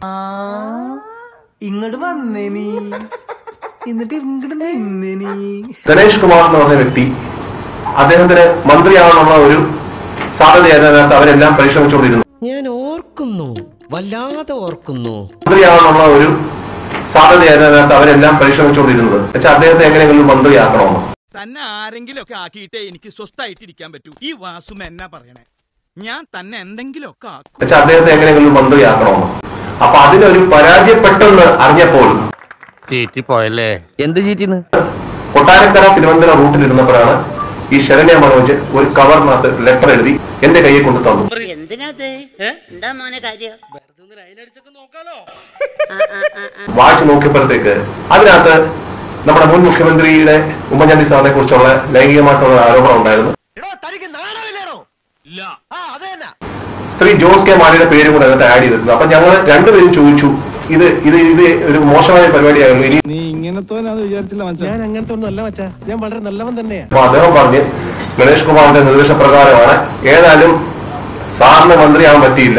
ഇങ്ങോട്ട് വന്നേ നീ എന്നിട്ട് ഇങ്ങോട്ട് നിന്നേ നീ ഗണേഷ് കുമാർ എന്ന് പറഞ്ഞ വ്യക്തി അദ്ദേഹത്തിന് മന്ത്രിയാവാനുള്ള ഒരു സാധ്യതയായിരുന്നതിനകത്ത് അവരെല്ലാം പരിശ്രമിച്ചുകൊണ്ടിരുന്നു ഞാൻ ഓർക്കുന്നു വല്ലാതെ ഓർക്കുന്നു മന്ത്രിയാവാനുള്ള ഒരു സാധ്യതയായിരുന്നതിനകത്ത് അവരെല്ലാം പരിശ്രമിച്ചുകൊണ്ടിരുന്നത് വെച്ചാൽ അദ്ദേഹത്തെ എങ്ങനെയെങ്കിലും മന്ത്രിയാക്കണമെന്ന് തന്നെ ആരെങ്കിലും ഒക്കെ ആക്കിയിട്ടേ എനിക്ക് സ്വസ്ഥായിട്ട് ഇരിക്കാൻ പറ്റൂ ഈ വാസുമ എന്നാ പറയണേ ഞാൻ തന്നെ എന്തെങ്കിലും ഒക്കെ ആക്കും വെച്ചാൽ അദ്ദേഹത്തെ എങ്ങനെയെങ്കിലും മന്ത്രിയാക്കണമെന്ന് അപ്പൊ അതിനൊരു പരാജയപ്പെട്ടെന്ന് അറിഞ്ഞപ്പോൾ പോയല്ലേ എന്ത് ചീറ്റിന്ന് കൊട്ടാരക്കര തിരുവനന്തപുരം റൂട്ടിലിരുന്നപ്പോഴാണ് ഈ ശരണ്യ മനോജ് ഒരു കവറിനകത്ത് ലെറ്റർ എഴുതി എന്റെ കയ്യിൽ കൊണ്ട് തന്നു എന്തിനാത് എന്താ മോനെ കാര്യം വായിച്ചു നോക്കിയപ്പോഴത്തേക്ക് അതിനകത്ത് നമ്മുടെ മുൻ മുഖ്യമന്ത്രിയുടെ ഉമ്മൻചാണ്ടി സാറിനെ കുറിച്ചുള്ള ലൈംഗികമായിട്ടുള്ള ആരോപണം ഉണ്ടായിരുന്നു ശ്രീ ജോസ് കെ മാണിയുടെ പേര് കൂടെ അതിനകത്ത് ആഡ് ചെയ്തിരുന്നു അപ്പൊ ഞങ്ങൾ രണ്ടുപേരും ചോദിച്ചു ഇത് ഇത് ഇത് ഒരു മോശമായ പരിപാടിയായിരുന്നു ഇനി നീ ഇങ്ങനത്തെ വിചാരിച്ചില്ല മനസ്സിലായി ഞാൻ അങ്ങനത്തെ ഒന്നും അല്ല മച്ചാ ഞാൻ വളരെ നല്ലവൻ തന്നെയാ അപ്പൊ അദ്ദേഹം പറഞ്ഞ് ഗണേഷ് കുമാറിന്റെ നിർദ്ദേശപ്രകാരമാണ് ഏതായാലും സാറിന് മന്ത്രിയാവാൻ പറ്റിയില്ല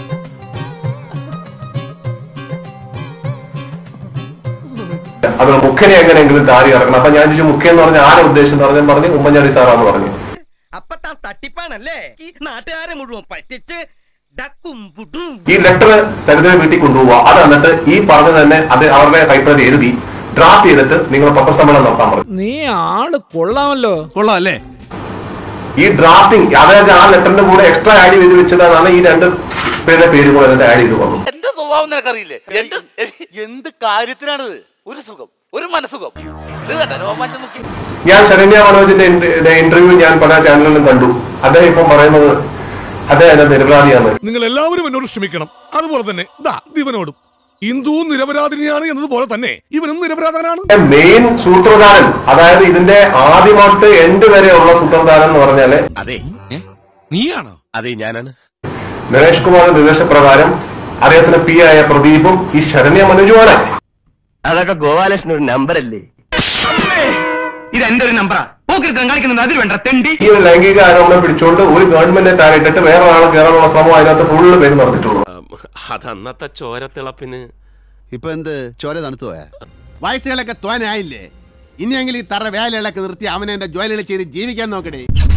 അത് മുഖ്യനെ എങ്ങനെയെങ്കിലും താരി ഇറക്കണം അപ്പൊ ഞാൻ ചോദിച്ചു മുഖ്യ എന്ന് പറഞ്ഞ ആരെ ഉദ്ദേശം എന്ന് പറഞ്ഞാൽ പറഞ്ഞു ഉമ്മൻചാണ്ടി സാറാന്ന് പറഞ്ഞു അപ്പൊ താൻ തട്ടിപ്പാണല്ലേ ഈ നാട്ടുകാരെ മുഴുവൻ പറ്റിച്ച് ഡക്കും പുടും ഈ ലെറ്റർ സരിതയുടെ വീട്ടിൽ കൊണ്ടുപോവുക അത് എന്നിട്ട് ഈ പറഞ്ഞ തന്നെ അത് അവരുടെ കൈപ്പറ്റി എഴുതി ഡ്രാഫ്റ്റ് ചെയ്തിട്ട് നിങ്ങൾ പത്രസമ്മേളനം നടത്താൻ പറഞ്ഞു നീ ആള് കൊള്ളാമല്ലോ കൊള്ളാം അല്ലേ ഈ ഡ്രാഫ്റ്റിംഗ് അതായത് ആ ലെറ്ററിന്റെ കൂടെ എക്സ്ട്രാ ആഡ് ചെയ്ത് വെച്ചതാണ് ഈ രണ്ട് പേരുടെ പേര് കൂടെ അതിന്റെ ആഡ് ചെയ്ത് വന്നു എന്റെ സ്വഭാവം നിനക്കറിയില്ലേ എന്റെ എന്ത് കാര്യത്തിനാണിത് ഒരു സുഖം ഒരു മനസുഖം ഇത് കണ്ട രോമാഞ്ചം നോക്കി ഞാൻ ശരണ്യ മനോജിന്റെ ഇന്റർവ്യൂ ഞാൻ പല ചാനലുകളിലും കണ്ടു അദ്ദേഹം ഇപ്പം പറയുന്നത് അദ്ദേഹം എന്റെ നിരപരാധിയാണ് നിങ്ങൾ എല്ലാവരും എന്നോട് ക്ഷമിക്കണം അതുപോലെ തന്നെ ദാ ഇവനോടും ഹിന്ദുവും നിരപരാധിനിയാണ് എന്നതുപോലെ തന്നെ ഇവനും നിരപരാധനാണ് മെയിൻ സൂത്രധാരൻ അതായത് ഇതിന്റെ ആദ്യമായിട്ട് എൻഡ് വരെയുള്ള സൂത്രധാരൻ എന്ന് പറഞ്ഞാല് അതെ നീയാണോ അതെ ഞാനാണ് ഗണേഷ് കുമാറിന്റെ നിർദ്ദേശപ്രകാരം അദ്ദേഹത്തിന് പി ആയ പ്രദീപും ഈ ശരണ്യ മനോജുമാണ് അതൊക്കെ ഗോപാലകൃഷ്ണൻ ഒരു നമ്പർ അല്ലേ ഇത് എന്റെ ഒരു നമ്പറാ പോക്കിരുത്തം കളിക്കുന്നത് അതിൽ വേണ്ട തെണ്ടി ഈ ഒരു ലൈംഗിക ആരോപണം പിടിച്ചുകൊണ്ട് ഒരു ഗവൺമെന്റിനെ താഴെയിട്ടിട്ട് വേറെ ആളെ കയറാനുള്ള ശ്രമം അതിനകത്ത് ഫുള്ള് പേര് നടത്തിയിട്ടുള്ളൂ അതന്നത്തെ ചോരത്തിളപ്പിന് ഇപ്പൊ എന്ത് ചോര തണുത്തു പോയാ വയസ്സുകളൊക്കെ തോനായില്ലേ ഇനിയെങ്കിലും ഈ തറ വേലകളൊക്കെ നിർത്തി അവനെ എന്റെ ജോലികൾ ചെയ്ത് ജീവിക്കാൻ നോക്കണേ